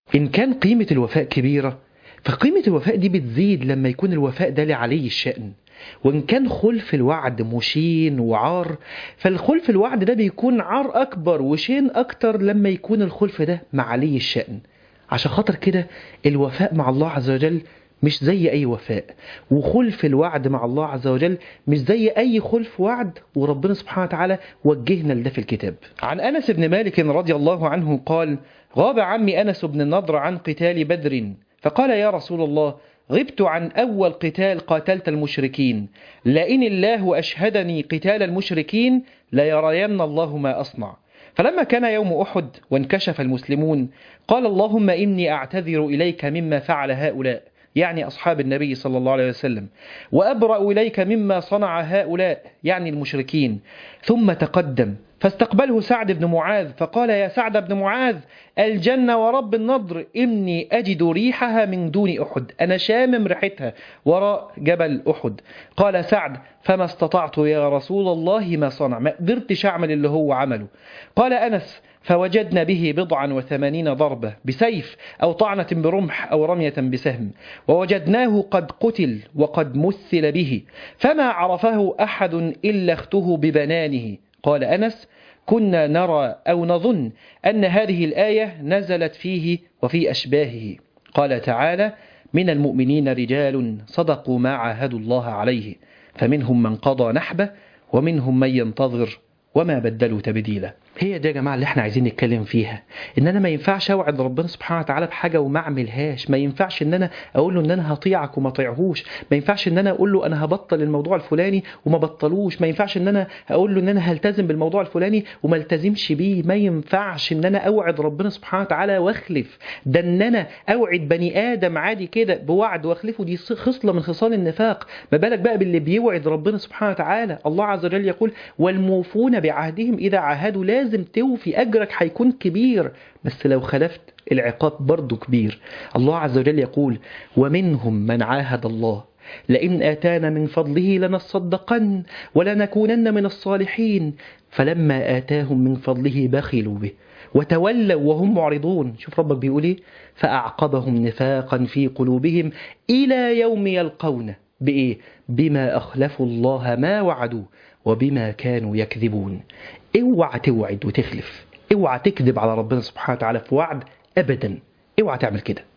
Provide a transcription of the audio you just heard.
إن كان قيمة الوفاء كبيرة فقيمة الوفاء دي بتزيد لما يكون الوفاء ده لعلي الشأن وإن كان خلف الوعد مشين وعار فالخلف الوعد ده بيكون عار أكبر وشين أكتر لما يكون الخلف ده مع علي الشأن عشان خاطر كده الوفاء مع الله عز وجل مش زي أي وفاء وخلف الوعد مع الله عز وجل مش زي أي خلف وعد وربنا سبحانه وتعالى وجهنا لده في الكتاب عن أنس بن مالك رضي الله عنه قال غاب عمي أنس بن النضر عن قتال بدر فقال يا رسول الله غبت عن أول قتال قاتلت المشركين لئن الله أشهدني قتال المشركين ليرين الله ما أصنع فلما كان يوم أحد وانكشف المسلمون قال اللهم إني أعتذر إليك مما فعل هؤلاء يعني أصحاب النبي صلى الله عليه وسلم وأبرأ إليك مما صنع هؤلاء يعني المشركين ثم تقدم فاستقبله سعد بن معاذ فقال يا سعد بن معاذ الجنة ورب النضر إني أجد ريحها من دون أحد أنا شامم ريحتها وراء جبل أحد قال سعد فما استطعت يا رسول الله ما صنع ما قدرتش أعمل اللي هو عمله قال أنس فوجدنا به بضعا وثمانين ضربة بسيف أو طعنة برمح أو رمية بسهم ووجدناه قد قتل وقد مثل به فما عرفه أحد إلا اخته ببنانه قال أنس كنا نرى أو نظن أن هذه الآية نزلت فيه وفي أشباهه قال تعالى من المؤمنين رجال صدقوا ما عاهدوا الله عليه فمنهم من قضى نحبه ومنهم من ينتظر وما بدلوا تبديلا هي دي يا جماعة اللي احنا عايزين نتكلم فيها ان انا ما ينفعش اوعد ربنا سبحانه وتعالى بحاجة وما اعملهاش ما ينفعش ان انا اقول له ان انا هطيعك وما طيعهوش ما ينفعش ان انا اقول له انا هبطل الموضوع الفلاني وما بطلوش ما ينفعش ان انا اقول له ان انا هلتزم بالموضوع الفلاني وما التزمش بيه ما ينفعش ان انا اوعد ربنا سبحانه وتعالى واخلف ده ان انا اوعد بني ادم عادي كده بوعد واخلفه دي خصلة من خصال النفاق ما بالك بقى باللي بيوعد ربنا سبحانه وتعالى الله عز وجل يقول والموفون بعهدهم اذا عاهدوا لازم توفي أجرك هيكون كبير بس لو خلفت العقاب برضه كبير الله عز وجل يقول ومنهم من عاهد الله لئن آتانا من فضله لنصدقن ولنكونن من الصالحين فلما آتاهم من فضله بخلوا به وتولوا وهم معرضون شوف ربك بيقول ايه فأعقبهم نفاقا في قلوبهم إلى يوم يلقونه بإيه بما أخلفوا الله ما وعدوه وبما كانوا يكذبون اوعى توعد وتخلف اوعى تكذب على ربنا سبحانه وتعالى في وعد ابدا اوعى تعمل كده